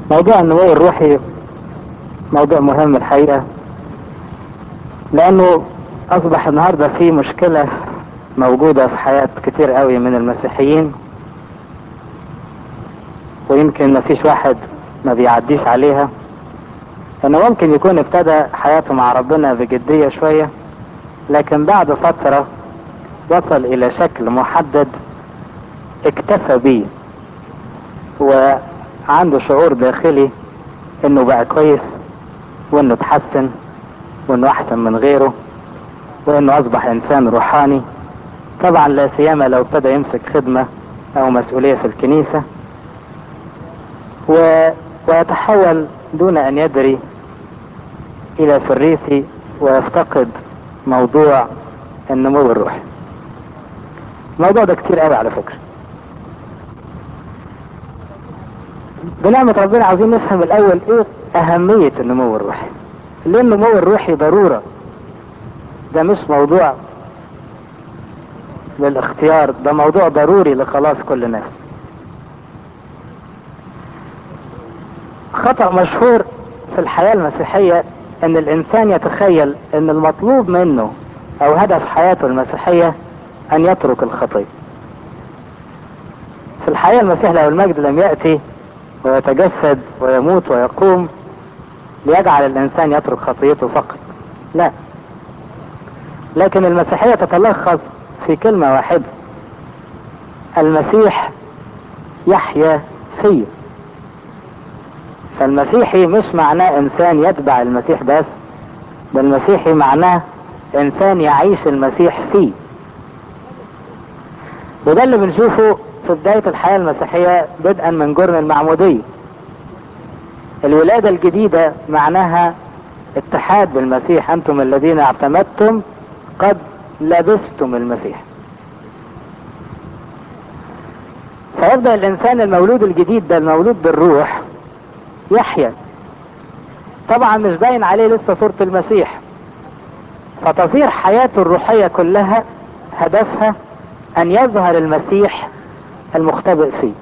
موضوع النمو الروحي موضوع مهم الحقيقة لأنه أصبح النهاردة في مشكلة موجودة في حياة كتير قوي من المسيحيين ويمكن ما فيش واحد ما بيعديش عليها انه ممكن يكون ابتدى حياته مع ربنا بجدية شوية لكن بعد فترة وصل الى شكل محدد اكتفى بيه وعنده شعور داخلي انه بقى كويس وانه اتحسن وانه احسن من غيره وانه اصبح انسان روحاني طبعا لا سيما لو ابتدى يمسك خدمة او مسؤولية في الكنيسة و... ويتحول دون ان يدري الى فريسي ويفتقد موضوع النمو الروحي الموضوع ده كتير قوي على فكرة بنعمة ربنا عاوزين نفهم الاول ايه اهمية النمو الروحي ليه النمو الروحي ضرورة ده مش موضوع للاختيار ده موضوع ضروري لخلاص كل نفس خطأ مشهور في الحياة المسيحية ان الانسان يتخيل ان المطلوب منه او هدف حياته المسيحية ان يترك الخطية في الحياة المسيح لو المجد لم يأتي ويتجسد ويموت ويقوم ليجعل الانسان يترك خطيته فقط لا لكن المسيحية تتلخص في كلمة واحدة المسيح يحيا فيه فالمسيحي مش معناه انسان يتبع المسيح بس ده المسيحي معناه انسان يعيش المسيح فيه وده اللي بنشوفه في بداية الحياة المسيحية بدءا من جرن المعمودية الولادة الجديدة معناها اتحاد بالمسيح انتم الذين اعتمدتم قد لبستم المسيح فيبدأ الانسان المولود الجديد ده المولود بالروح يحيا طبعا مش باين عليه لسه صورة المسيح فتصير حياته الروحية كلها هدفها ان يظهر المسيح المختبئ فيه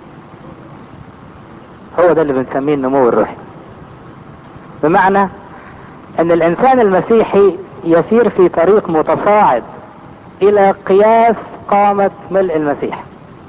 هو ده اللي بنسميه النمو الروحي بمعنى ان الانسان المسيحي يسير في طريق متصاعد الى قياس قامة ملء المسيح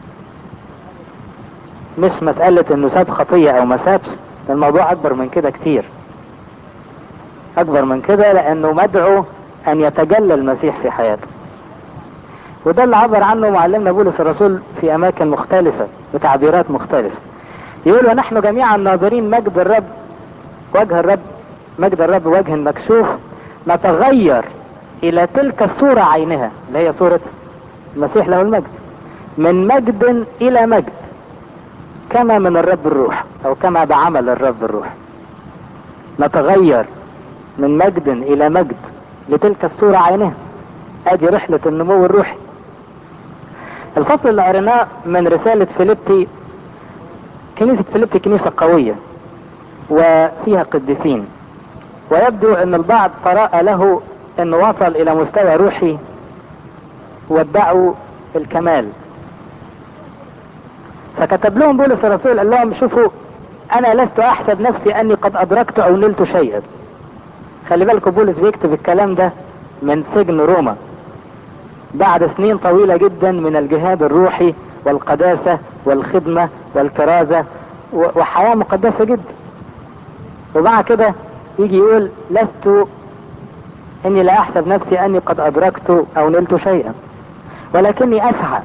مش مسألة انه ساب خطية او ما سابش الموضوع اكبر من كده كتير اكبر من كده لانه مدعو ان يتجلى المسيح في حياته وده اللي عبر عنه معلمنا بولس الرسول في اماكن مختلفة بتعبيرات مختلفة يقول ونحن جميعا ناظرين مجد الرب وجه الرب مجد الرب وجه مكشوف نتغير الى تلك الصورة عينها اللي هي صورة المسيح له المجد من مجد الى مجد كما من الرب الروح او كما بعمل الرب الروح نتغير من مجد الى مجد لتلك الصورة عينها ادي رحلة النمو الروحي الفصل اللي قريناه من رسالة فيليبي كنيسة فيليبي كنيسة قوية وفيها قديسين ويبدو ان البعض قرأ له انه وصل الى مستوى روحي وادعوا الكمال فكتب لهم بولس الرسول قال لهم شوفوا انا لست احسب نفسي اني قد ادركت او نلت شيئا خلي بالكم بولس بيكتب الكلام ده من سجن روما بعد سنين طويلة جدا من الجهاد الروحي والقداسة والخدمة والكرازة وحياة مقدسة جدا ومع كده يجي يقول لست اني لا احسب نفسي اني قد ادركت او نلت شيئا ولكني اسعى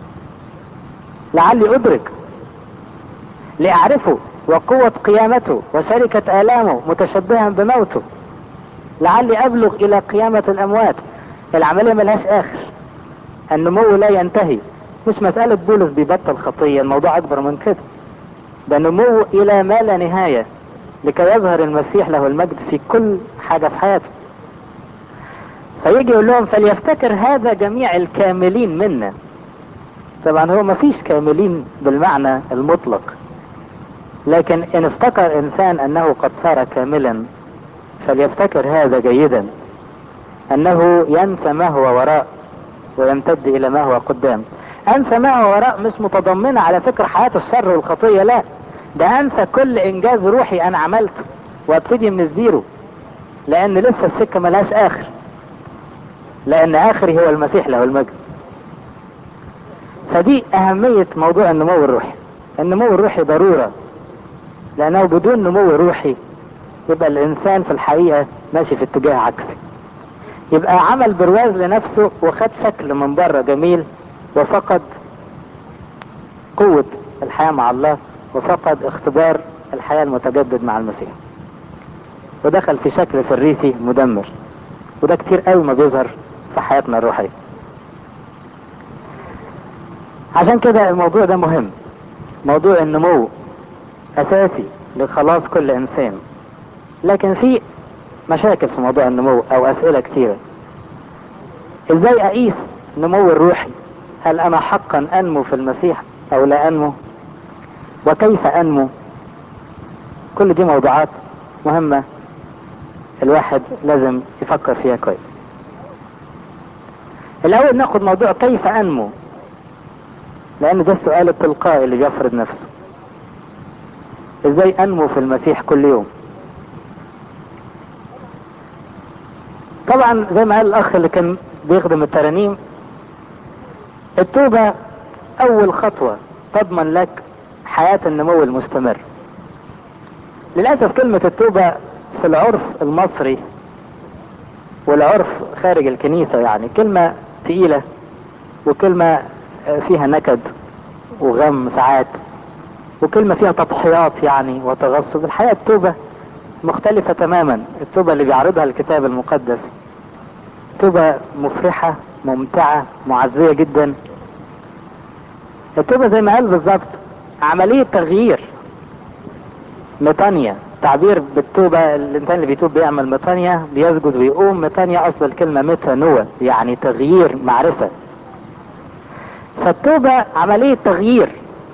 لعلي ادرك لاعرفه وقوة قيامته وشركة الامه متشبها بموته لعلي ابلغ الى قيامة الاموات العملية ملهاش اخر النمو لا ينتهي مش مسألة بولس بيبطل خطية الموضوع اكبر من كده ده نمو الى ما لا نهاية لكي يظهر المسيح له المجد في كل حاجة في حياته فيجي يقول لهم فليفتكر هذا جميع الكاملين منا طبعا هو ما فيش كاملين بالمعنى المطلق لكن ان افتكر انسان انه قد صار كاملا فليفتكر هذا جيدا انه ينسى ما هو وراء ويمتد الى ما هو قدام انسى ما هو وراء مش متضمنة على فكرة حياة الشر والخطية لا ده انسى كل انجاز روحي انا عملته وابتدي من الزيرو لان لسه السكة ملهاش اخر لان اخري هو المسيح له المجد فدي اهمية موضوع النمو الروحي النمو الروحي ضرورة لانه بدون نمو روحي يبقى الانسان في الحقيقة ماشي في اتجاه عكسي يبقى عمل برواز لنفسه وخد شكل من بره جميل وفقد قوة الحياة مع الله وفقد اختبار الحياة المتجدد مع المسيح ودخل في شكل فريسي مدمر وده كتير قوي ما بيظهر في حياتنا الروحية عشان كده الموضوع ده مهم موضوع النمو اساسي لخلاص كل انسان لكن في مشاكل في موضوع النمو او اسئلة كتيرة ازاي اقيس نمو الروحي هل انا حقا انمو في المسيح او لا انمو وكيف انمو كل دي موضوعات مهمة الواحد لازم يفكر فيها كويس الاول ناخد موضوع كيف انمو لان ده السؤال التلقائي اللي بيفرض نفسه ازاي انمو في المسيح كل يوم طبعا زي ما قال الاخ اللي كان بيخدم الترانيم التوبة اول خطوة تضمن لك حياة النمو المستمر للأسف كلمة التوبة في العرف المصري والعرف خارج الكنيسة يعني كلمة تقيلة وكلمة فيها نكد وغم ساعات وكلمة فيها تضحيات يعني وتغصب الحقيقة التوبة مختلفة تماما التوبة اللي بيعرضها الكتاب المقدس توبة مفرحة ممتعة معزية جدا التوبة زي ما قال بالظبط عملية تغيير ميطانيا تعبير بالتوبة الانسان اللي بيتوب بيعمل ميطانيا بيسجد ويقوم ميطانيا اصل الكلمة ميتانوة يعني تغيير معرفة فالتوبة عملية تغيير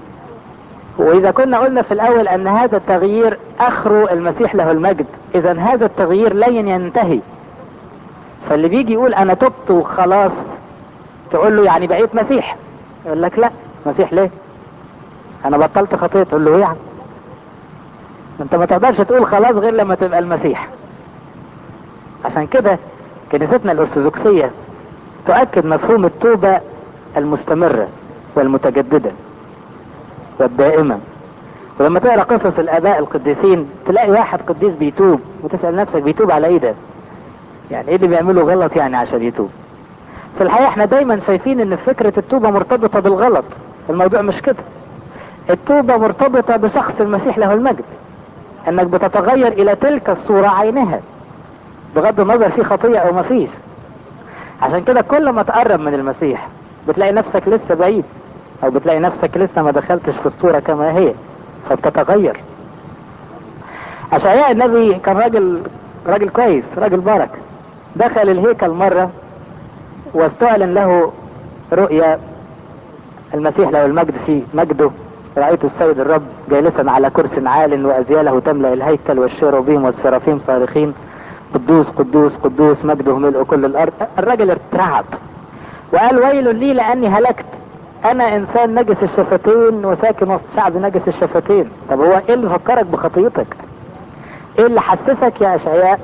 واذا كنا قلنا في الاول ان هذا التغيير اخره المسيح له المجد اذا هذا التغيير لن ينتهي فاللي بيجي يقول انا تبت وخلاص تقول له يعني بقيت مسيح يقول لك لا مسيح ليه انا بطلت خطية تقول له ايه يعني انت ما تقدرش تقول خلاص غير لما تبقى المسيح عشان كده كنيستنا الارثوذكسية تؤكد مفهوم التوبة المستمرة والمتجددة والدائمة ولما تقرا قصص الاباء القديسين تلاقي واحد قديس بيتوب وتسأل نفسك بيتوب على ايه ده يعني ايه اللي بيعمله غلط يعني عشان يتوب في الحقيقة احنا دايما شايفين ان فكرة التوبة مرتبطة بالغلط الموضوع مش كده التوبة مرتبطة بشخص المسيح له المجد انك بتتغير الى تلك الصورة عينها بغض النظر في خطية او ما فيش عشان كده كل ما تقرب من المسيح بتلاقي نفسك لسه بعيد او بتلاقي نفسك لسه ما دخلتش في الصورة كما هي فبتتغير اشعياء النبي كان راجل راجل كويس راجل بارك دخل الهيكل مرة واستعلن له رؤيا المسيح له المجد في مجده رأيت السيد الرب جالسا على كرسي عال وأزياله تملأ الهيكل والشيروبيم والسرافيم صارخين قدوس قدوس قدوس مجده ملء كل الأرض الراجل ارتعب وقال ويل لي لأني هلكت أنا إنسان نجس الشفتين وساكن وسط شعب نجس الشفتين طب هو إيه اللي فكرك بخطيتك إيه اللي حسسك يا أشعياء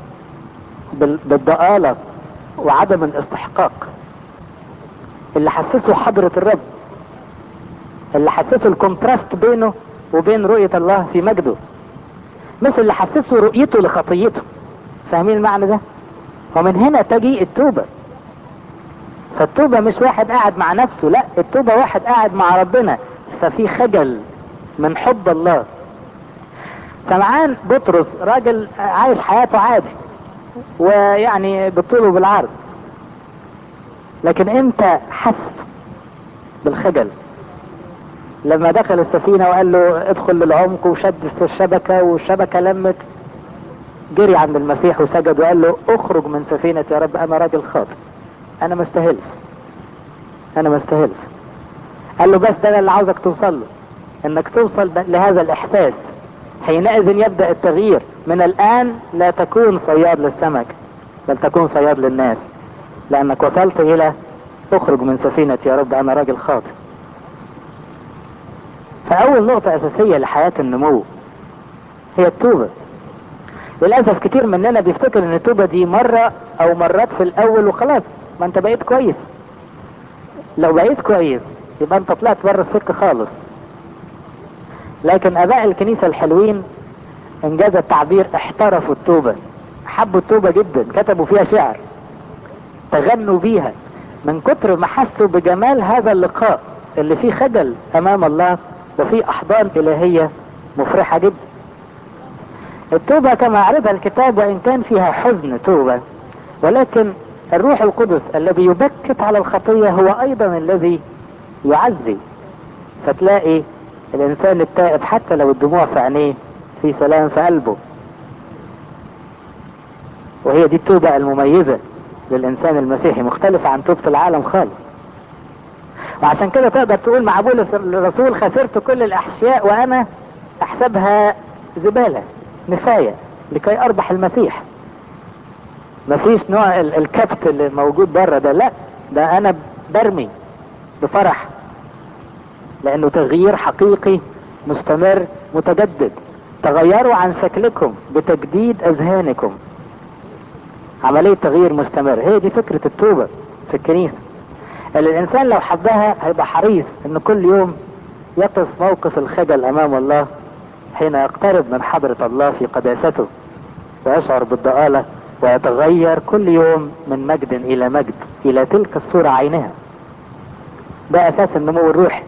بالضآلة وعدم الاستحقاق اللي حسسه حضرة الرب اللي حسسه الكونتراست بينه وبين رؤية الله في مجده مش اللي حسسه رؤيته لخطيته فاهمين المعنى ده ومن هنا تجي التوبة فالتوبة مش واحد قاعد مع نفسه لا التوبة واحد قاعد مع ربنا ففي خجل من حب الله سمعان بطرس راجل عايش حياته عادي ويعني بالطول وبالعرض لكن امتى حس بالخجل لما دخل السفينة وقال له ادخل للعمق وشد الشبكة والشبكة لمت جري عند المسيح وسجد وقال له اخرج من سفينة يا رب انا راجل خاطئ انا ما استاهلش انا ما استاهلش قال له بس ده اللي عاوزك توصل له انك توصل لهذا الاحساس حينئذ يبدأ التغيير من الان لا تكون صياد للسمك بل تكون صياد للناس لانك وصلت الى اخرج من سفينة يا رب انا راجل خاطئ فأول نقطة أساسية لحياة النمو هي التوبة للأسف كتير مننا بيفتكر ان التوبة دي مرة او مرات في الاول وخلاص ما انت بقيت كويس لو بقيت كويس يبقى انت طلعت بره السكة خالص لكن اباء الكنيسة الحلوين انجاز التعبير احترفوا التوبة حبوا التوبة جدا كتبوا فيها شعر تغنوا بيها من كتر ما حسوا بجمال هذا اللقاء اللي فيه خجل امام الله وفيه احضان الهية مفرحة جدا التوبة كما عرضها الكتاب وان كان فيها حزن توبة ولكن الروح القدس الذي يبكت على الخطية هو ايضا الذي يعزي فتلاقي الانسان التائب حتى لو الدموع في عينيه في سلام في قلبه وهي دي التوبة المميزة للانسان المسيحي مختلفة عن توبة العالم خالص وعشان كده تقدر تقول مع بولس الرسول خسرت كل الاحشاء وانا احسبها زبالة نفاية لكي اربح المسيح مفيش نوع الكبت اللي موجود بره ده لا ده انا برمي بفرح لانه تغيير حقيقي مستمر متجدد تغيروا عن شكلكم بتجديد اذهانكم عملية تغيير مستمر هي دي فكرة التوبة في الكنيسة اللي الانسان لو حبها هيبقى حريص ان كل يوم يقف موقف الخجل امام الله حين يقترب من حضرة الله في قداسته ويشعر بالضآلة ويتغير كل يوم من مجد الى مجد الى تلك الصورة عينها ده اساس النمو الروحي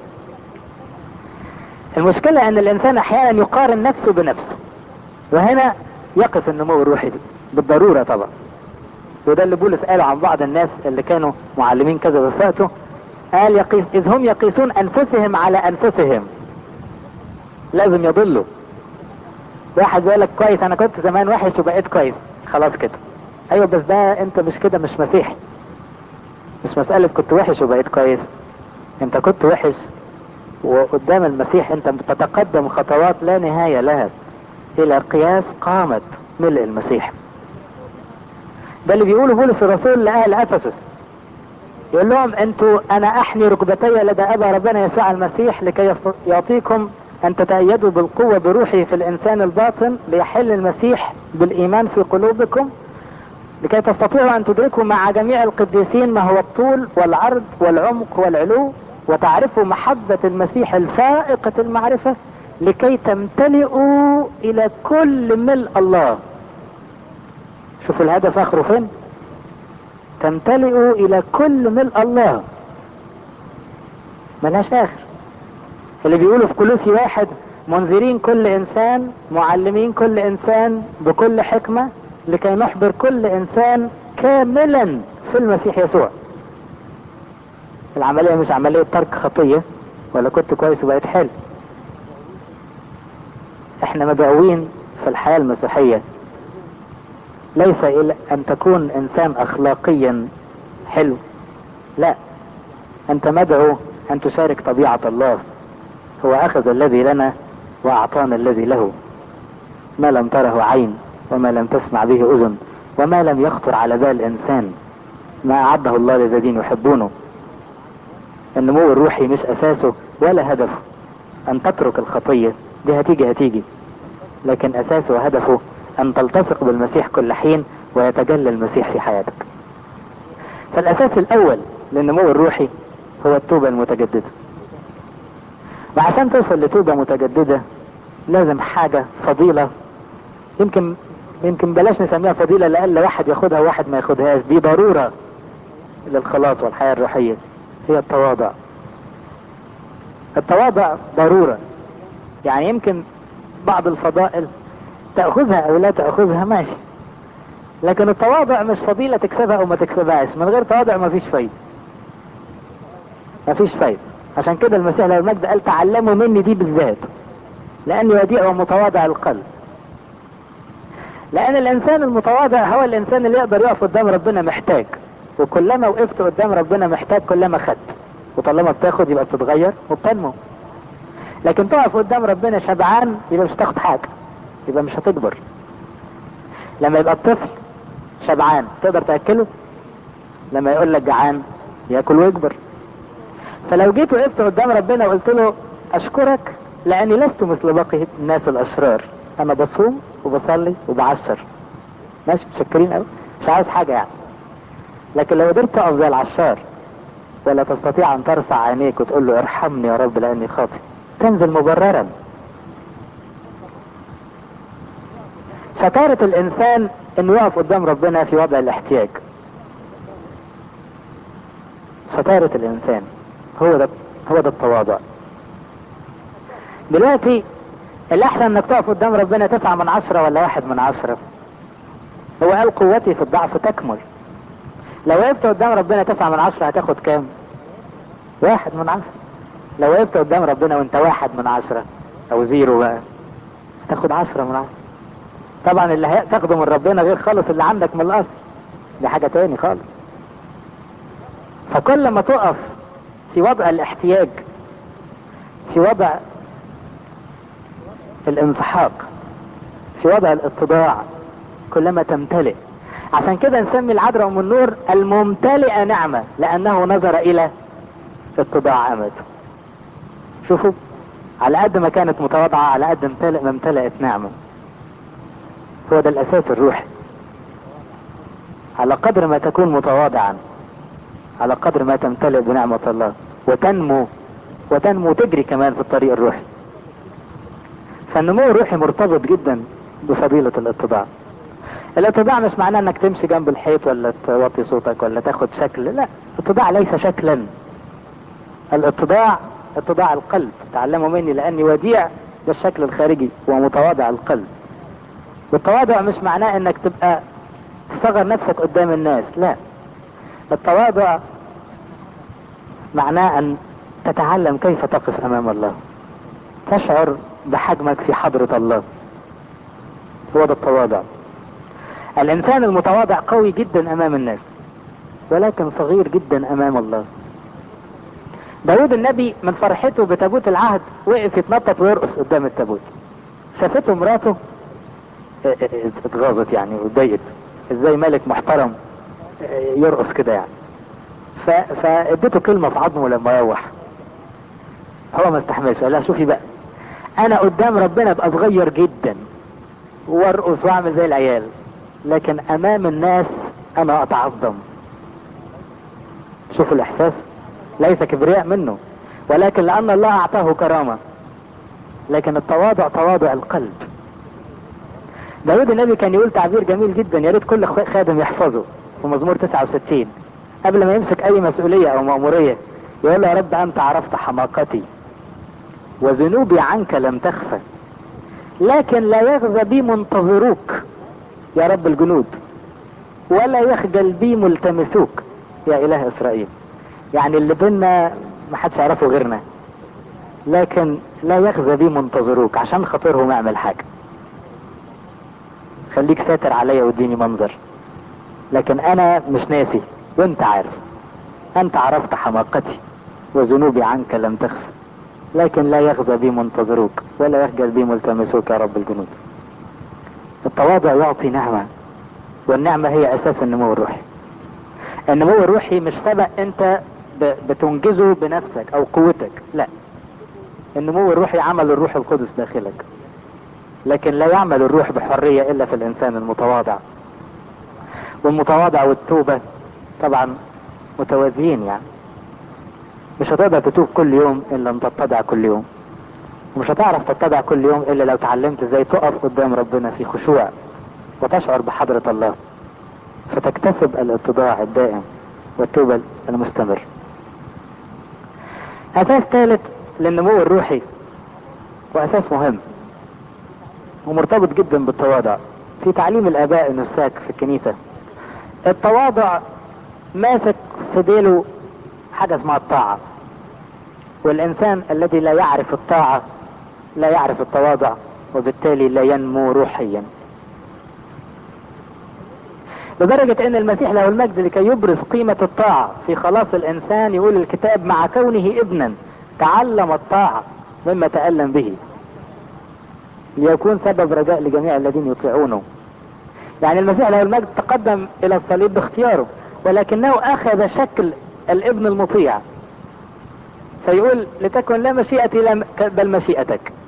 المشكلة ان الانسان احيانا يقارن نفسه بنفسه وهنا يقف النمو الروحي بالضرورة طبعا وده اللي بولس قاله عن بعض الناس اللي كانوا معلمين كذا بفاته قال يقيس اذ هم يقيسون انفسهم على انفسهم لازم يضلوا واحد يقول لك كويس انا كنت زمان وحش وبقيت كويس خلاص كده ايوه بس ده انت مش كده مش مسيحي مش مسألة كنت وحش وبقيت كويس انت كنت وحش وقدام المسيح انت بتتقدم خطوات لا نهاية لها الى قياس قامة ملء المسيح ده اللي بيقوله بولس الرسول لأهل أفسس يقول لهم انتوا انا احني ركبتي لدى ابا ربنا يسوع المسيح لكي يعطيكم ان تتأيدوا بالقوة بروحه في الانسان الباطن ليحل المسيح بالايمان في قلوبكم لكي تستطيعوا ان تدركوا مع جميع القديسين ما هو الطول والعرض والعمق والعلو وتعرفوا محبة المسيح الفائقة المعرفة لكي تمتلئوا الى كل ملء الله شوفوا الهدف اخره فين تمتلئوا الى كل ملء الله ملهاش اخر اللي بيقولوا في كلوسي واحد منذرين كل انسان معلمين كل انسان بكل حكمة لكي نحضر كل انسان كاملا في المسيح يسوع العملية مش عملية ترك خطية ولا كنت كويس وبقيت حلو احنا مدعوين في الحياة المسيحية ليس الى ان تكون انسان اخلاقيا حلو لا انت مدعو ان تشارك طبيعة الله هو اخذ الذي لنا واعطانا الذي له ما لم تره عين وما لم تسمع به اذن وما لم يخطر على بال انسان ما اعده الله للذين يحبونه النمو الروحي مش اساسه ولا هدفه ان تترك الخطية دي هتيجي هتيجي لكن اساسه وهدفه ان تلتصق بالمسيح كل حين ويتجلى المسيح في حياتك فالاساس الاول للنمو الروحي هو التوبة المتجددة وعشان توصل لتوبة متجددة لازم حاجة فضيلة يمكن يمكن بلاش نسميها فضيلة لألا واحد ياخدها وواحد ما ياخدهاش دي ضرورة للخلاص والحياة الروحية هي التواضع التواضع ضرورة يعني يمكن بعض الفضائل تأخذها او لا تأخذها ماشي لكن التواضع مش فضيلة تكسبها او ما تكسبهاش من غير تواضع ما فيش فايدة ما فيش فايدة عشان كده المسيح له المجد قال تعلموا مني دي بالذات لاني وديع ومتواضع القلب لان الانسان المتواضع هو الانسان اللي يقدر يقف قدام ربنا محتاج وكلما وقفت قدام ربنا محتاج كلما خدت وطالما بتاخد يبقى بتتغير وبتنمو لكن تقف قدام ربنا شبعان يبقى مش هتاخد حاجه يبقى مش هتكبر لما يبقى الطفل شبعان تقدر تاكله لما يقول لك جعان ياكل ويكبر فلو جيت وقفت قدام ربنا وقلت له اشكرك لاني لست مثل باقي الناس الاشرار انا بصوم وبصلي وبعشر ماشي متشكرين قوي مش عاوز حاجة يعني لكن لو قدرت تقف زي العشار ولا تستطيع ان ترفع عينيك وتقول له ارحمني يا رب لاني خاطئ تنزل مبررا شطارة الانسان انه يقف قدام ربنا في وضع الاحتياج شطارة الانسان هو ده هو ده التواضع دلوقتي الاحسن انك تقف قدام ربنا تسعة من عشرة ولا واحد من عشرة هو قال قوتي في الضعف تكمل لو وقفت قدام ربنا تسعة من عشرة هتاخد كام واحد من عشرة لو وقفت قدام ربنا وانت واحد من عشرة او زيرو بقى هتاخد عشرة من عشرة طبعا اللي تاخده من ربنا غير خالص اللي عندك من الاصل دي حاجة تاني خالص فكل ما تقف في وضع الاحتياج في وضع الانسحاق في وضع الاتضاع كلما تمتلئ عشان كده نسمي العذراء ام النور الممتلئة نعمة لانه نظر الى اتضاع امته شوفوا على قد ما كانت متواضعة على قد امتلئ ما امتلأت نعمة هو ده الاساس الروحي على قدر ما تكون متواضعا على قدر ما تمتلئ بنعمة الله وتنمو وتنمو تجري كمان في الطريق الروحي فالنمو الروحي مرتبط جدا بفضيلة الاتضاع الاتضاع مش معناه انك تمشي جنب الحيط ولا توطي صوتك ولا تاخد شكل لا الاتضاع ليس شكلا الاتضاع اتضاع القلب تعلموا مني لاني وديع بالشكل الخارجي ومتواضع القلب والتواضع مش معناه انك تبقى تصغر نفسك قدام الناس لا التواضع معناه ان تتعلم كيف تقف امام الله تشعر بحجمك في حضرة الله هو ده التواضع الانسان المتواضع قوي جدا امام الناس ولكن صغير جدا امام الله داود النبي من فرحته بتابوت العهد وقف يتنطط ويرقص قدام التابوت شافته مراته اتغاظت يعني واتضايقت ازاي ملك محترم يرقص كده يعني فاديته كلمة في عظمه لما يروح هو ما استحملش قال لها شوفي بقى انا قدام ربنا ابقى صغير جدا وارقص واعمل زي العيال لكن امام الناس انا اتعظم شوفوا الاحساس ليس كبرياء منه ولكن لان الله اعطاه كرامة لكن التواضع تواضع القلب داود النبي كان يقول تعبير جميل جدا يا ريت كل خادم يحفظه في مزمور 69 قبل ما يمسك اي مسؤولية او مأمورية يقول له يا رب انت عرفت حماقتي وذنوبي عنك لم تخفى لكن لا يغزى بي منتظروك يا رب الجنود ولا يخجل بي ملتمسوك يا اله اسرائيل يعني اللي بينا ما حدش يعرفه غيرنا لكن لا يخزى بي منتظروك عشان خاطرهم اعمل حاجة خليك ساتر عليا واديني منظر لكن انا مش ناسي وانت عارف انت عرفت حماقتي وذنوبي عنك لم تخفى لكن لا يغزى بي منتظروك ولا يخجل بي ملتمسوك يا رب الجنود التواضع يعطي نعمة والنعمة هي اساس النمو الروحي النمو الروحي مش سبق انت بتنجزه بنفسك او قوتك لا النمو الروحي عمل الروح القدس داخلك لكن لا يعمل الروح بحرية الا في الانسان المتواضع والمتواضع والتوبة طبعا متوازيين يعني مش هتقدر تتوب كل يوم الا ان تتضع كل يوم ومش هتعرف تتضع كل يوم الا لو تعلمت ازاي تقف قدام ربنا في خشوع وتشعر بحضرة الله فتكتسب الاتضاع الدائم والتوبة المستمر اساس ثالث للنمو الروحي واساس مهم ومرتبط جدا بالتواضع في تعليم الاباء النساك في الكنيسة التواضع ماسك في ديله حاجة اسمها الطاعة والإنسان الذي لا يعرف الطاعة لا يعرف التواضع وبالتالي لا ينمو روحيا لدرجة ان المسيح له المجد لكي يبرز قيمة الطاعة في خلاص الانسان يقول الكتاب مع كونه ابنا تعلم الطاعة مما تألم به ليكون سبب رجاء لجميع الذين يطيعونه يعني المسيح له المجد تقدم الى الصليب باختياره ولكنه اخذ شكل الابن المطيع فيقول لتكن لا مشيئتي لا بل مشيئتك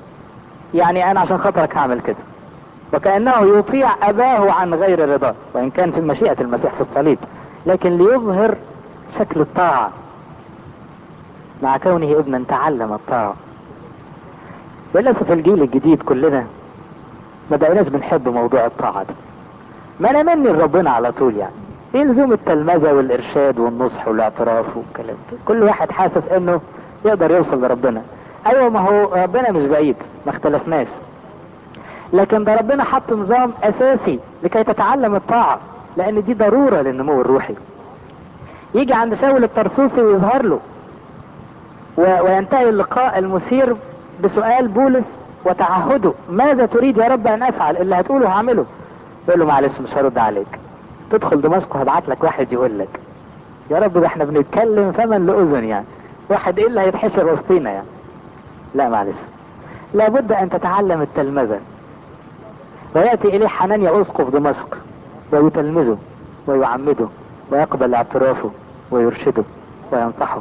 يعني انا عشان خاطرك هعمل كده وكأنه يطيع اباه عن غير رضاه وان كان في مشيئة المسيح في الصليب لكن ليظهر شكل الطاعة مع كونه ابنا تعلم الطاعة للأسف الجيل الجديد كلنا ما بقيناش بنحب موضوع الطاعة ده ما انا مني لربنا على طول يعني ايه لزوم التلمذة والارشاد والنصح والاعتراف والكلام ده كل واحد حاسس انه يقدر يوصل لربنا ايوه ما هو ربنا مش بعيد ما اختلفناش لكن ده ربنا حط نظام اساسي لكي تتعلم الطاعة لان دي ضرورة للنمو الروحي يجي عند شاول الطرسوسي ويظهر له و- وينتهي اللقاء المثير بسؤال بولس وتعهده ماذا تريد يا رب ان افعل اللي هتقوله هعمله يقول له معلش مش هرد عليك تدخل دمشق هبعت لك واحد يقول لك يا رب ده احنا بنتكلم فمن لاذن يعني واحد ايه اللي هيتحشر وسطينا يعني لا معلش لابد ان تتعلم التلمذة ويأتي اليه حنانيا اسقف دمشق ويتلمذه ويعمده ويقبل اعترافه ويرشده وينصحه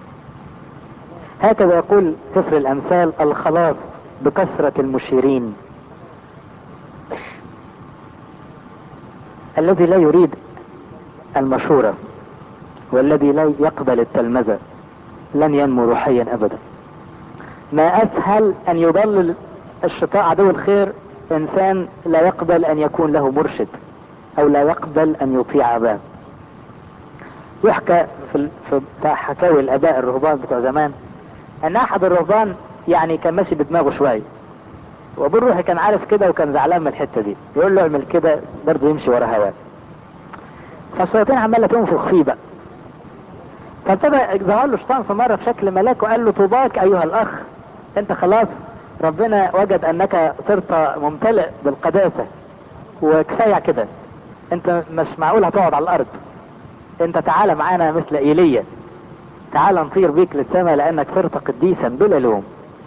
هكذا يقول سفر الامثال الخلاص بكثرة المشيرين الذي لا يريد المشورة والذي لا يقبل التلمذة لن ينمو روحيا ابدا ما اسهل ان يضلل الشيطان عدو الخير انسان لا يقبل ان يكون له مرشد او لا يقبل ان يطيع اباه يحكى في, ال- في بتاع حكاوي الاباء الرهبان بتوع زمان ان احد الرهبان يعني كان ماشي بدماغه شويه وابو الروحي كان عارف كده وكان زعلان من الحته دي يقول له اعمل كده برضه يمشي ورا هواه فالشياطين عماله تنفخ فيه بقى فابتدى ظهر له شيطان في مره في شكل ملاك وقال له طوباك ايها الاخ انت خلاص ربنا وجد انك صرت ممتلئ بالقداسه وكفايه كده انت مش معقول هتقعد على الارض انت تعالى معانا مثل ايليا تعال نطير بيك للسماء لانك صرت قديسا بلا لوم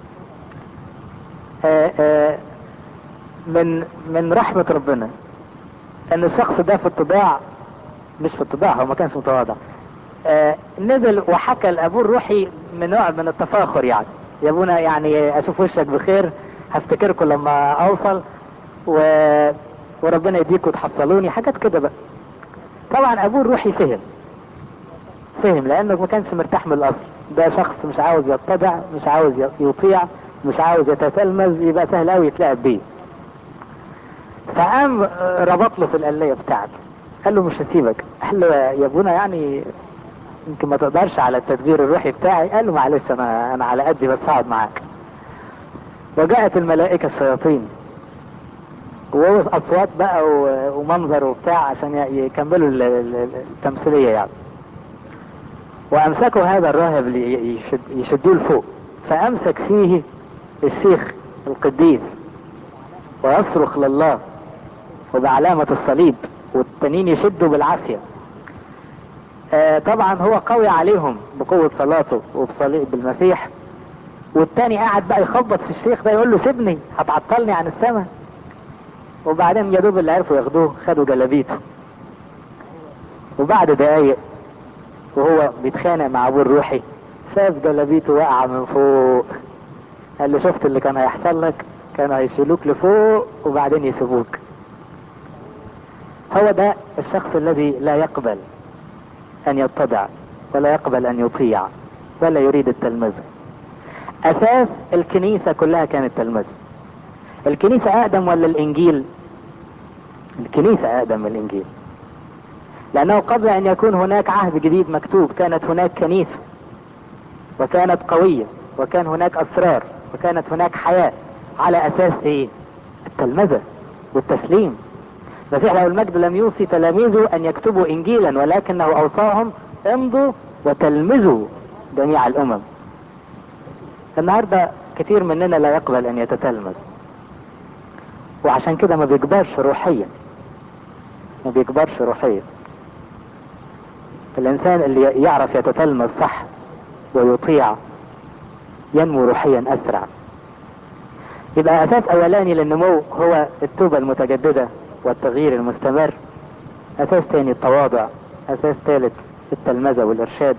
آآ آآ من من رحمة ربنا ان الشخص ده في الطباع مش في الطباع هو ما كانش متواضع آه، نزل وحكى لابوه الروحي من نوع من التفاخر يعني يا ابونا يعني اشوف وشك بخير هفتكركم لما اوصل و... وربنا يديكم تحصلوني حاجات كده بقى طبعا ابوه الروحي فهم فهم لانه ما كانش مرتاح من الاصل ده شخص مش عاوز يتبع مش عاوز يطيع مش عاوز يتتلمذ يبقى سهل قوي يتلعب بيه فقام ربط له في القلية بتاعته قال له مش هسيبك قال له يا ابونا يعني يمكن ما تقدرش على التدبير الروحي بتاعي قال له معلش انا انا على قدي بس اقعد معاك وجاءت الملائكة الشياطين واصوات بقى و- ومنظر وبتاع عشان ي- يكملوا ال- ال- التمثيلية يعني وامسكوا هذا الراهب ليشد- يشدوه لفوق فامسك فيه الشيخ القديس ويصرخ لله وبعلامة الصليب والتانيين يشدوا بالعافية آه طبعا هو قوي عليهم بقوة صلاته وبصليب بالمسيح والتاني قاعد بقى يخبط في الشيخ ده يقول له سيبني هتعطلني عن السماء وبعدين يا دوب اللي عرفوا ياخدوه خدوا جلابيته وبعد دقايق وهو بيتخانق مع ابوه الروحي شاف جلابيته واقعة من فوق قال له شفت اللي كان هيحصل لك كانوا هيشيلوك لفوق وبعدين يسيبوك هو ده الشخص الذي لا يقبل ان يتضع ولا يقبل ان يطيع ولا يريد التلمذة اساس الكنيسة كلها كانت تلمذة الكنيسة اقدم ولا الانجيل الكنيسة اقدم من الانجيل لانه قبل ان يكون هناك عهد جديد مكتوب كانت هناك كنيسة وكانت قوية وكان هناك اسرار وكانت هناك حياة على اساس ايه التلمذة والتسليم المسيح له المجد لم يوصي تلاميذه ان يكتبوا انجيلا ولكنه اوصاهم امضوا وتلمذوا جميع الامم النهاردة كثير مننا لا يقبل ان يتتلمذ وعشان كده ما بيكبرش روحيا ما بيكبرش روحيا الانسان اللي يعرف يتتلمذ صح ويطيع ينمو روحيا اسرع يبقى اساس اولاني للنمو هو التوبة المتجددة والتغيير المستمر اساس تاني التواضع اساس ثالث التلمذة والارشاد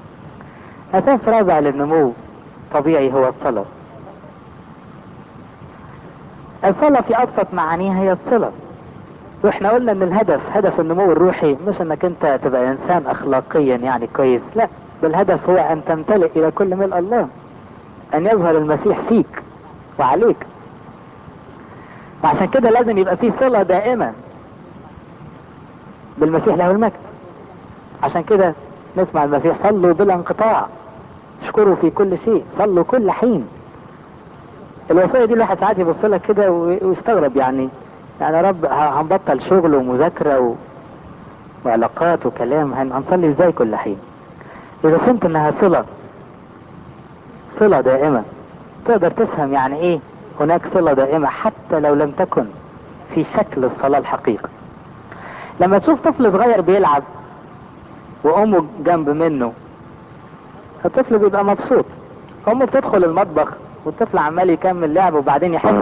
اساس رابع للنمو طبيعي هو الصلاة الصلاة في ابسط معانيها هي الصلة واحنا قلنا ان الهدف هدف النمو الروحي مش انك انت تبقى انسان اخلاقيا يعني كويس لا بل الهدف هو ان تمتلئ الى كل ملء الله ان يظهر المسيح فيك وعليك وعشان كده لازم يبقى في صلة دائمة بالمسيح له المجد عشان كده نسمع المسيح صلوا بلا انقطاع اشكروا في كل شيء صلوا كل حين الوصية دي الواحد ساعات يبص لها كده ويستغرب يعني يعني يا رب هنبطل شغل ومذاكرة و... وعلاقات وكلام هنصلي ازاي كل حين اذا فهمت انها صلة صلة دائمة تقدر تفهم يعني ايه هناك صلة دائمة حتى لو لم تكن في شكل الصلاة الحقيقي لما تشوف طفل صغير بيلعب وامه جنب منه الطفل بيبقى مبسوط امه بتدخل المطبخ والطفل عمال يكمل لعب وبعدين يحس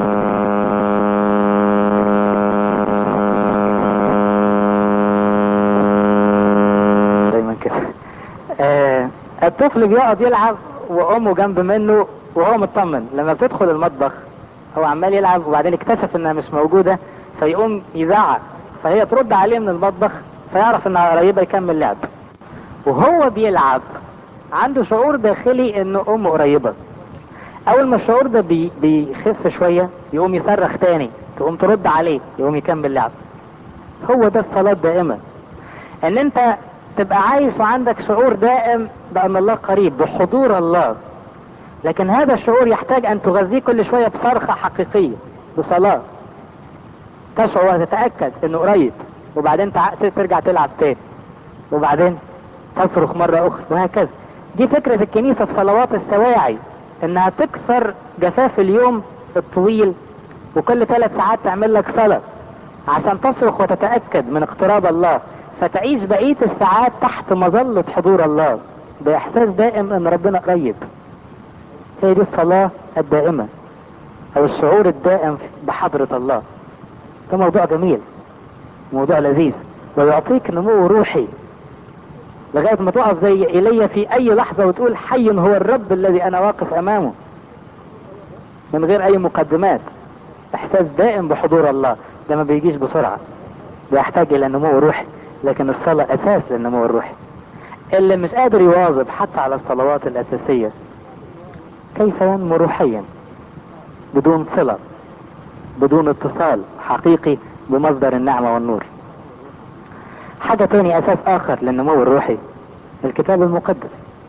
دايما كده آه الطفل بيقعد يلعب وامه جنب منه وهو مطمن لما بتدخل المطبخ هو عمال يلعب وبعدين اكتشف انها مش موجودة فيقوم يزعق فهي ترد عليه من المطبخ فيعرف انها قريبة يكمل لعب وهو بيلعب عنده شعور داخلي انه امه قريبة اول ما الشعور ده بي بيخف شوية يقوم يصرخ تاني تقوم ترد عليه يقوم يكمل لعب هو ده الصلاة دائما ان انت تبقى عايش وعندك شعور دائم بان الله قريب بحضور الله لكن هذا الشعور يحتاج ان تغذيه كل شوية بصرخة حقيقية بصلاة تشعر وتتأكد انه قريب وبعدين ترجع تلعب تاني وبعدين تصرخ مرة اخرى وهكذا دي فكرة الكنيسة في صلوات السواعي انها تكسر جفاف اليوم الطويل وكل ثلاث ساعات تعمل لك صلاة عشان تصرخ وتتأكد من اقتراب الله فتعيش بقية الساعات تحت مظلة حضور الله باحساس دائم ان ربنا قريب هي دي الصلاة الدائمة او الشعور الدائم بحضرة الله ده موضوع جميل موضوع لذيذ ويعطيك نمو روحي لغاية ما تقف زي ايليا في اي لحظة وتقول حي هو الرب الذي انا واقف امامه من غير اي مقدمات احساس دائم بحضور الله ده ما بيجيش بسرعة بيحتاج الى نمو روحي لكن الصلاة اساس للنمو الروحي اللي مش قادر يواظب حتى على الصلوات الاساسية كيف ينمو روحيا بدون صلة بدون اتصال حقيقي بمصدر النعمة والنور حاجة تاني اساس اخر للنمو الروحي الكتاب المقدس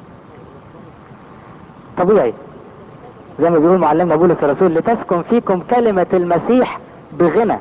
طبيعي زي ما بيقول معلمنا بولس الرسول لتسكن فيكم كلمة المسيح بغنى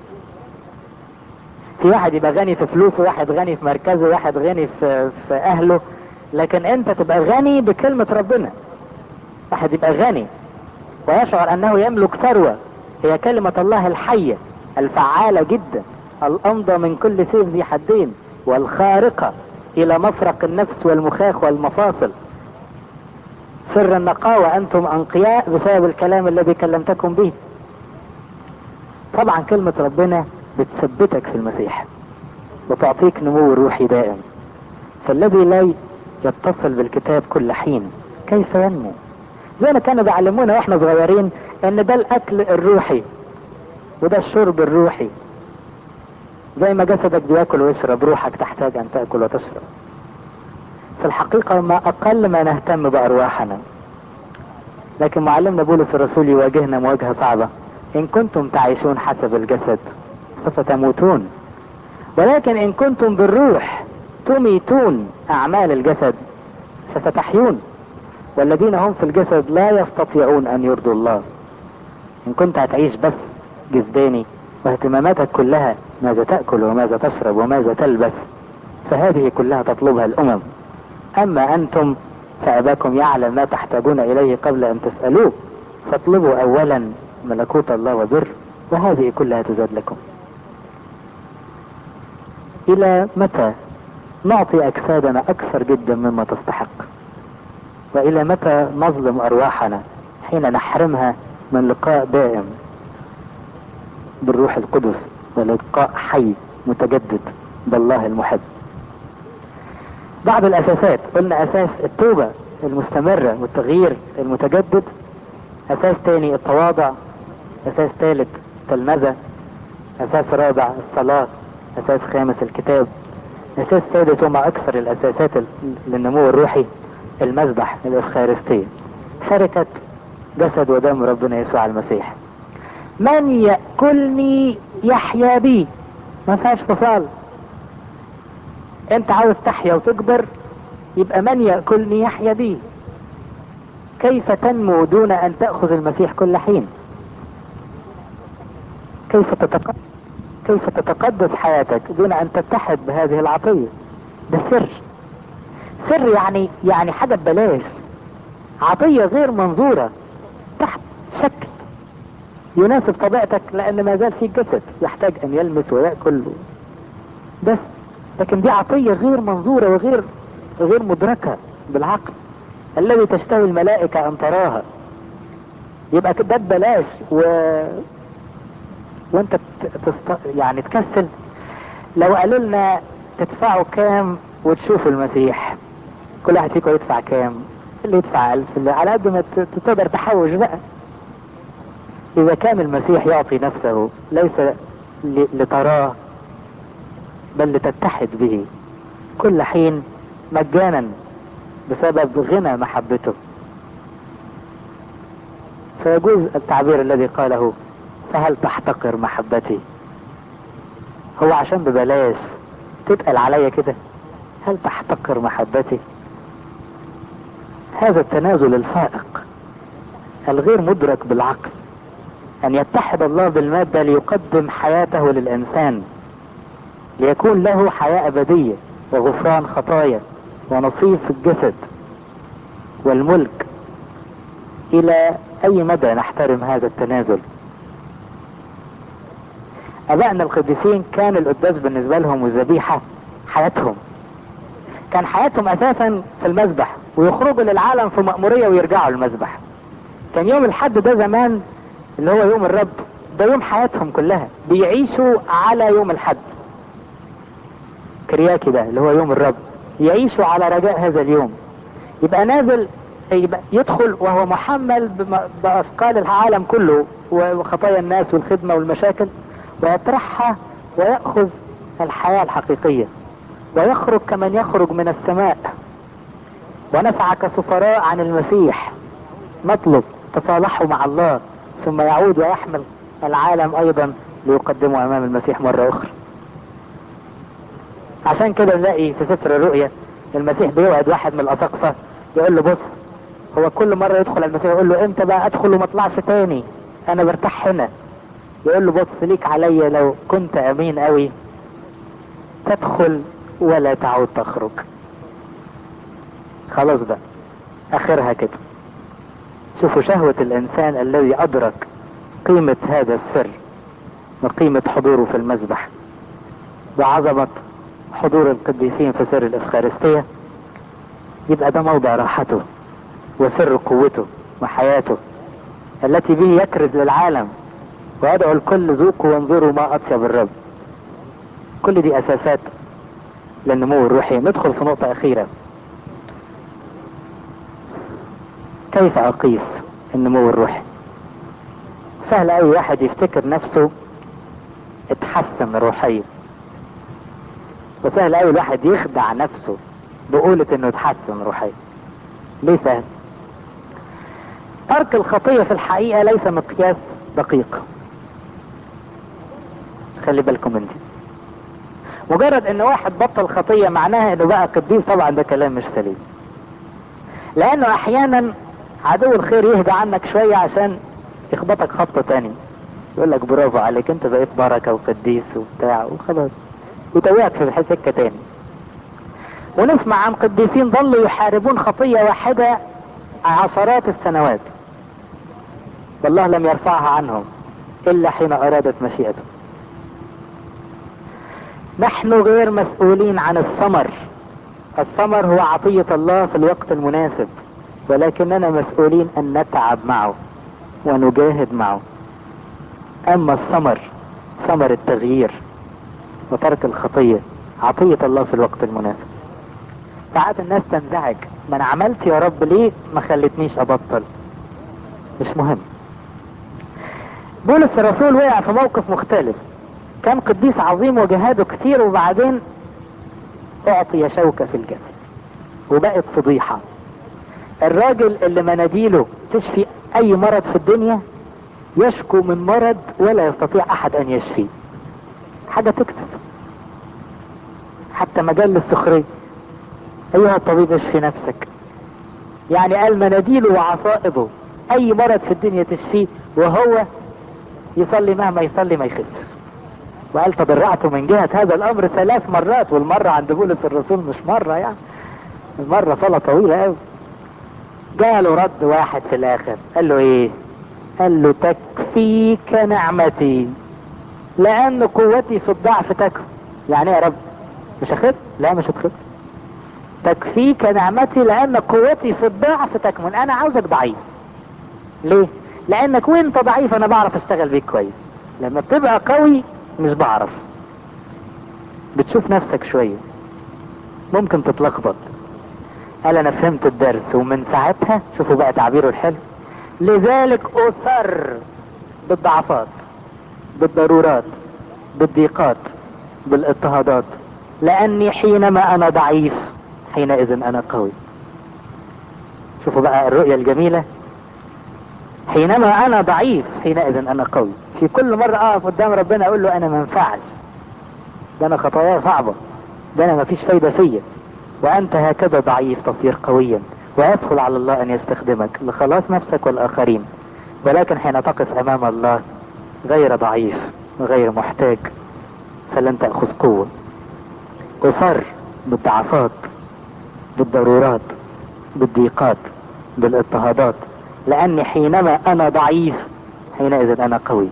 في واحد يبقى غني في فلوسه واحد غني في مركزه واحد غني في, في اهله لكن انت تبقى غني بكلمة ربنا واحد يبقى غني ويشعر انه يملك ثروة هي كلمة الله الحية الفعالة جدا الامضى من كل سيف ذي حدين والخارقة الى مفرق النفس والمخاخ والمفاصل سر النقاوة انتم انقياء بسبب الكلام الذي كلمتكم به طبعا كلمة ربنا بتثبتك في المسيح وتعطيك نمو روحي دائم فالذي لا يتصل بالكتاب كل حين كيف ينمو زي ما كانوا بيعلمونا واحنا صغيرين ان ده الاكل الروحي وده الشرب الروحي زي ما جسدك بياكل ويشرب روحك تحتاج ان تاكل وتشرب في الحقيقة ما اقل ما نهتم بارواحنا لكن معلمنا بولس الرسول يواجهنا مواجهة صعبة ان كنتم تعيشون حسب الجسد فستموتون ولكن ان كنتم بالروح تميتون اعمال الجسد فستحيون والذين هم في الجسد لا يستطيعون ان يرضوا الله ان كنت هتعيش بس جسداني واهتماماتك كلها ماذا تأكل وماذا تشرب وماذا تلبس فهذه كلها تطلبها الامم اما انتم فاباكم يعلم ما تحتاجون اليه قبل ان تسألوه فاطلبوا اولا ملكوت الله وبر وهذه كلها تزاد لكم الى متى نعطي اجسادنا اكثر جدا مما تستحق والى متى نظلم ارواحنا حين نحرمها من لقاء دائم بالروح القدس ولقاء حي متجدد بالله المحب بعض الاساسات قلنا اساس التوبة المستمرة والتغيير المتجدد اساس تاني التواضع اساس ثالث تلمذة اساس رابع الصلاة اساس خامس الكتاب اساس سادس وما اكثر الاساسات للنمو الروحي المذبح الافخارستية شركة جسد ودم ربنا يسوع المسيح من يأكلني يحيا بي ما فيهاش فصال انت عاوز تحيا وتكبر يبقى من يأكلني يحيا بي كيف تنمو دون ان تأخذ المسيح كل حين كيف تتقدم كيف تتقدس حياتك دون ان تتحد بهذه العطية ده سر سر يعني يعني حاجة ببلاش عطية غير منظورة تحت شكل يناسب طبيعتك لان ما زال فيك جسد يحتاج ان يلمس ويأكل بس لكن دي عطية غير منظورة وغير غير مدركة بالعقل الذي تشتهي الملائكة ان تراها يبقى ده ببلاش و... وانت تست... يعني تكسل لو قالوا لنا تدفعوا كام وتشوفوا المسيح كل واحد فيكم يدفع كام اللي يدفع ألف اللي على قد ما تقدر تحوش بقى إذا كان المسيح يعطي نفسه ليس لتراه بل لتتحد به كل حين مجانا بسبب غنى محبته فيجوز التعبير الذي قاله فهل تحتقر محبتي هو عشان ببلاش تتقل عليا كده هل تحتقر محبتي هذا التنازل الفائق الغير مدرك بالعقل ان يتحد الله بالمادة ليقدم حياته للانسان ليكون له حياة ابدية وغفران خطايا ونصيب في الجسد والملك الى اي مدى نحترم هذا التنازل ابائنا القديسين كان القداس بالنسبة لهم والذبيحة حياتهم كان حياتهم اساسا في المذبح ويخرجوا للعالم في مأمورية ويرجعوا المذبح كان يوم الحد ده زمان اللي هو يوم الرب ده يوم حياتهم كلها بيعيشوا على يوم الحد كرياكي ده اللي هو يوم الرب يعيشوا على رجاء هذا اليوم يبقى نازل يبقى يدخل وهو محمل بأثقال العالم كله وخطايا الناس والخدمة والمشاكل ويطرحها ويأخذ الحياة الحقيقية ويخرج كمن يخرج من السماء ونسعى كسفراء عن المسيح نطلب تصالحه مع الله ثم يعود ويحمل العالم ايضا ليقدمه امام المسيح مرة اخرى عشان كده نلاقي في سفر الرؤيا المسيح بيوعد واحد من الاساقفة يقول له بص هو كل مرة يدخل المسيح يقول له امتى بقى ادخل وما اطلعش تاني انا برتاح هنا يقول له بص ليك عليا لو كنت امين قوي تدخل ولا تعود تخرج خلاص بقى اخرها كده شوفوا شهوة الانسان الذي ادرك قيمة هذا السر وقيمة حضوره في المذبح وعظمة حضور القديسين في سر الافخارستية يبقى ده موضع راحته وسر قوته وحياته التي به يكرز للعالم ويدعو الكل ذوقوا وانظروا ما اطيب الرب كل دي اساسات للنمو الروحي ندخل في نقطة اخيرة كيف اقيس النمو الروحي سهل اي واحد يفتكر نفسه اتحسن روحيا وسهل اي واحد يخدع نفسه بقولة انه اتحسن روحيا ليه سهل ترك الخطية في الحقيقة ليس مقياس دقيق خلي بالكم من دي مجرد ان واحد بطل خطية معناها انه بقى قديس طبعا ده كلام مش سليم لانه احيانا عدو الخير يهدى عنك شوية عشان يخبطك خبطة تاني يقول لك برافو عليك انت بقيت بركة وقديس وبتاع وخلاص وتويك في سكة تاني ونسمع عن قديسين ظلوا يحاربون خطية واحدة عشرات السنوات والله لم يرفعها عنهم الا حين ارادت مشيئته نحن غير مسؤولين عن الثمر الثمر هو عطية الله في الوقت المناسب ولكننا مسؤولين ان نتعب معه ونجاهد معه اما الثمر ثمر التغيير وترك الخطية عطية الله في الوقت المناسب ساعات الناس تنزعج ما انا عملت يا رب ليه ما خلتنيش ابطل مش مهم بولس الرسول وقع في موقف مختلف كان قديس عظيم وجهاده كتير وبعدين اعطي شوكة في الجسد وبقت فضيحة الراجل اللي مناديله تشفي اي مرض في الدنيا يشكو من مرض ولا يستطيع احد ان يشفيه حاجة تكتب حتى مجال للسخرية ايها الطبيب اشفي نفسك يعني قال مناديله وعصائبه اي مرض في الدنيا تشفيه وهو يصلي مهما يصلي ما يخفش وقال تضرعت من جهة هذا الامر ثلاث مرات والمرة عند بولس الرسول مش مرة يعني المرة صلاة طويلة قوي جاله رد واحد في الاخر قال له ايه قال له تكفيك نعمتي لان قوتي في الضعف تكفي يعني ايه يا رب مش هخف لا مش هتخف تكفيك نعمتي لان قوتي في الضعف تكمن انا عاوزك ضعيف ليه لانك وانت ضعيف انا بعرف اشتغل بيك كويس لما بتبقى قوي مش بعرف بتشوف نفسك شوية ممكن تتلخبط قال انا فهمت الدرس ومن ساعتها شوفوا بقى تعبيره الحلو لذلك اثر بالضعفات بالضرورات بالضيقات بالاضطهادات لاني حينما انا ضعيف حينئذ انا قوي شوفوا بقى الرؤية الجميلة حينما انا ضعيف حينئذ انا قوي في كل مرة اقف قدام ربنا اقول له انا ما ينفعش ده انا خطاياي صعبة ده انا ما فيش فايدة فيا وانت هكذا ضعيف تصير قويا ويدخل على الله ان يستخدمك لخلاص نفسك والاخرين ولكن حين تقف امام الله غير ضعيف غير محتاج فلن تأخذ قوة أصر بالضعفات بالضرورات بالضيقات بالاضطهادات لأني حينما أنا ضعيف حينئذ أنا قوي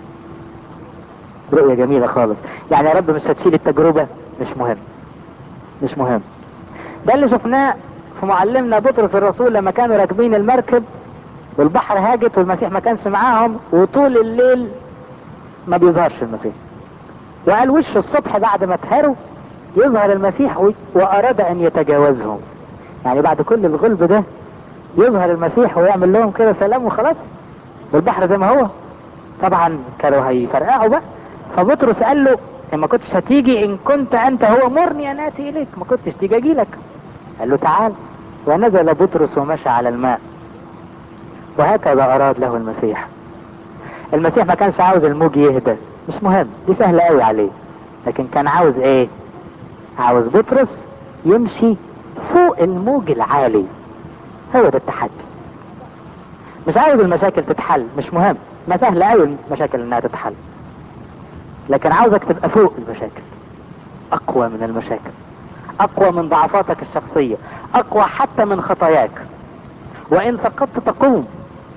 رؤية جميلة خالص يعني يا رب مش هتشيل التجربة مش مهم مش مهم ده اللي شفناه في معلمنا بطرس الرسول لما كانوا راكبين المركب والبحر هاجت والمسيح ما كانش معاهم وطول الليل ما بيظهرش المسيح وقال وش الصبح بعد ما اتهروا يظهر المسيح و- واراد ان يتجاوزهم يعني بعد كل الغلب ده يظهر المسيح ويعمل لهم كده سلام وخلاص والبحر زي ما هو طبعا كانوا هيفرقعوا بقى فبطرس قال له ان ما كنتش هتيجي ان كنت انت هو مرني ان اتي اليك ما كنتش تيجي اجي لك قال له تعال ونزل بطرس ومشى على الماء وهكذا اراد له المسيح المسيح ما كانش عاوز الموج يهدى مش مهم دي سهلة قوي عليه لكن كان عاوز ايه عاوز بطرس يمشي فوق الموج العالي هو ده التحدي مش عاوز المشاكل تتحل مش مهم ما سهلة قوي المشاكل انها تتحل لكن عاوزك تبقى فوق المشاكل اقوى من المشاكل اقوى من ضعفاتك الشخصية اقوى حتى من خطاياك وان سقطت تقوم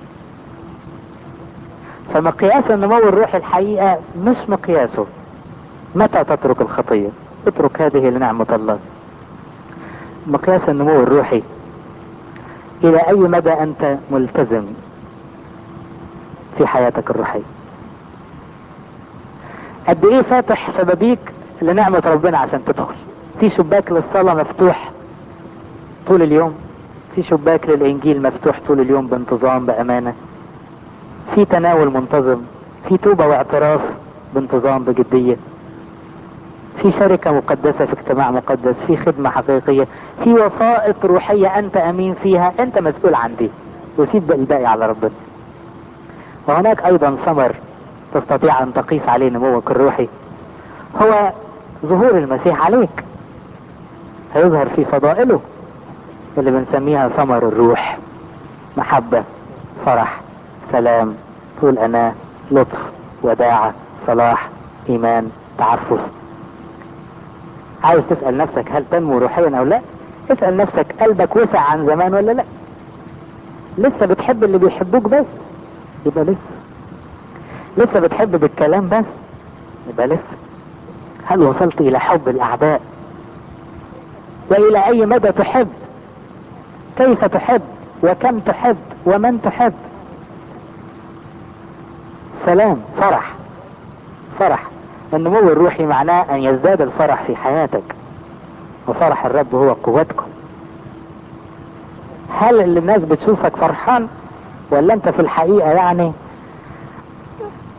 فمقياس النمو الروحي الحقيقة مش مقياسه متى تترك الخطية اترك هذه لنعمة الله مقياس النمو الروحي الى اي مدى انت ملتزم في حياتك الروحية قد ايه فاتح شبابيك لنعمة ربنا عشان تدخل في شباك للصلاة مفتوح طول اليوم في شباك للانجيل مفتوح طول اليوم بانتظام بامانة في تناول منتظم في توبة واعتراف بانتظام بجدية في شركة مقدسة في اجتماع مقدس في خدمة حقيقية في وسائط روحية انت امين فيها انت مسؤول عن دي وسيب الباقي على ربنا وهناك ايضا ثمر تستطيع ان تقيس عليه نموك الروحي هو ظهور المسيح عليك هيظهر في فضائله اللي بنسميها ثمر الروح محبة فرح سلام طول أناة لطف وداعة صلاح إيمان تعفف عاوز تسأل نفسك هل تنمو روحيا أو لا اسأل نفسك قلبك وسع عن زمان ولا لا لسه بتحب اللي بيحبوك بس يبقى لسه لسه بتحب بالكلام بس يبقى لسه هل وصلت إلى حب الأعداء وإلى أي مدى تحب كيف تحب وكم تحب ومن تحب سلام فرح فرح النمو الروحي معناه ان يزداد الفرح في حياتك وفرح الرب هو قوتكم هل اللي الناس بتشوفك فرحان ولا انت في الحقيقة يعني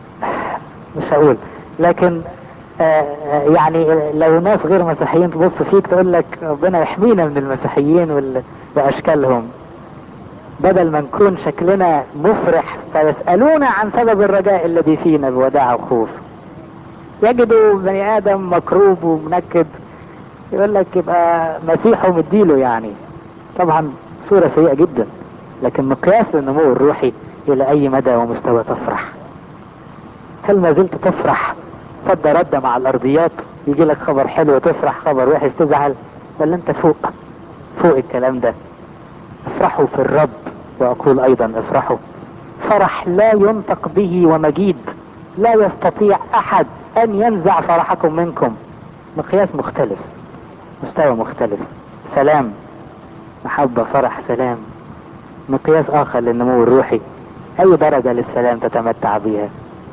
مش هقول لكن آه يعني لو ناس غير مسيحيين تبص فيك تقول لك ربنا يحمينا من المسيحيين وال... واشكالهم بدل ما نكون شكلنا مفرح فيسألون عن سبب الرجاء الذي فينا بوداع وخوف يجدوا بني ادم مكروب ومنكد يقول لك يبقى مسيحه مديله يعني طبعا صورة سيئة جدا لكن مقياس النمو الروحي الى اي مدى ومستوى تفرح هل ما زلت تفرح صد رد مع الارضيات يجي لك خبر حلو تفرح خبر وحش تزعل ولا انت فوق فوق الكلام ده افرحوا في الرب واقول ايضا افرحوا فرح لا ينطق به ومجيد لا يستطيع احد ان ينزع فرحكم منكم مقياس مختلف مستوى مختلف سلام محبة فرح سلام مقياس اخر للنمو الروحي اي درجة للسلام تتمتع بها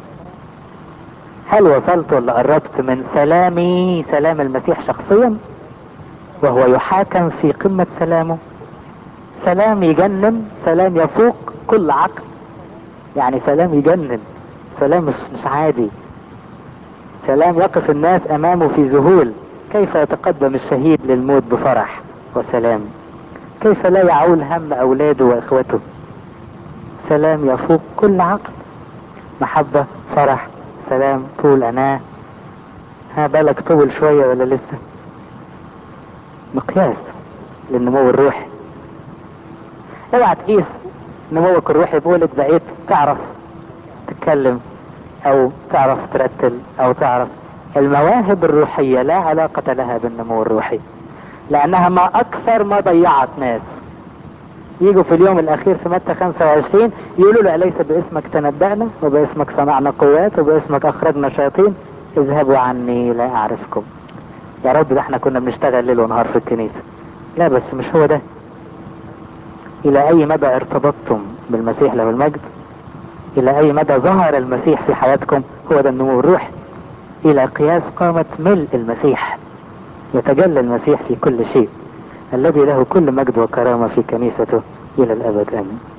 هل وصلت ولا قربت من سلامي سلام المسيح شخصيا وهو يحاكم في قمة سلامه سلام يجنن سلام يفوق كل عقل يعني سلام يجنن سلام مش, مش عادي سلام يقف الناس امامه في ذهول كيف يتقدم الشهيد للموت بفرح وسلام كيف لا يعول هم اولاده واخوته سلام يفوق كل عقل محبة فرح سلام طول اناه ها بالك طول شوية ولا لسه مقياس للنمو الروحي اوعى تقيس نموك الروحي بقولك بقيت تعرف تتكلم او تعرف ترتل او تعرف المواهب الروحية لا علاقة لها بالنمو الروحي لانها ما اكثر ما ضيعت ناس يجوا في اليوم الاخير في متى 25 يقولوا له اليس باسمك تنبأنا وباسمك صنعنا قوات وباسمك اخرجنا شياطين اذهبوا عني لا اعرفكم يا رب ده احنا كنا بنشتغل ليل ونهار في الكنيسة لا بس مش هو ده الى اي مدى ارتبطتم بالمسيح له المجد الى اي مدى ظهر المسيح في حياتكم هو ده النمو الروحي الى قياس قامة ملء المسيح يتجلى المسيح في كل شيء الذي له كل مجد وكرامة في كنيسته الى الابد امين